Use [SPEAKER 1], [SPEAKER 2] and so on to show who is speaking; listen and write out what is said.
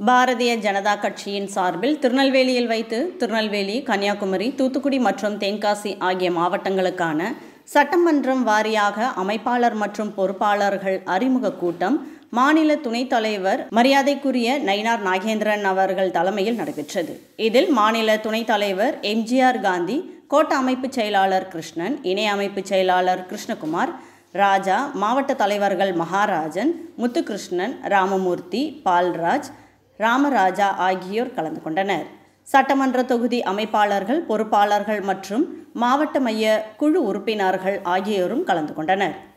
[SPEAKER 1] பாரதிய ஜனதா கட்சியின் சார்பில் திருநெல்வேலியில் வைத்து திருநெல்வேலி கன்னியாகுமரி தூத்துக்குடி மற்றும் தென்காசி ஆகிய மாவட்டங்களுக்கான சட்டமன்றம் வாரியாக அமைப்பாளர் மற்றும் பொறுப்பாளர்கள் அறிமுக கூட்டம் மாநில துணைத் தலைவர் மரியாதைக்குரிய நயினார் நாகேந்திரன் அவர்கள் தலைமையில் நடைபெற்றது இதில் மாநில துணைத் தலைவர் எம்ஜிஆர் காந்தி கோட்ட அமைப்பு செயலாளர் கிருஷ்ணன் இணை அமைப்பு செயலாளர் கிருஷ்ணகுமார் ராஜா மாவட்ட தலைவர்கள் மகாராஜன் முத்துகிருஷ்ணன் ராமமூர்த்தி பால்ராஜ் ராமராஜா ஆகியோர் கலந்து கொண்டனர் சட்டமன்ற தொகுதி அமைப்பாளர்கள் பொறுப்பாளர்கள் மற்றும் மாவட்ட மைய குழு உறுப்பினர்கள் ஆகியோரும் கலந்து கொண்டனர்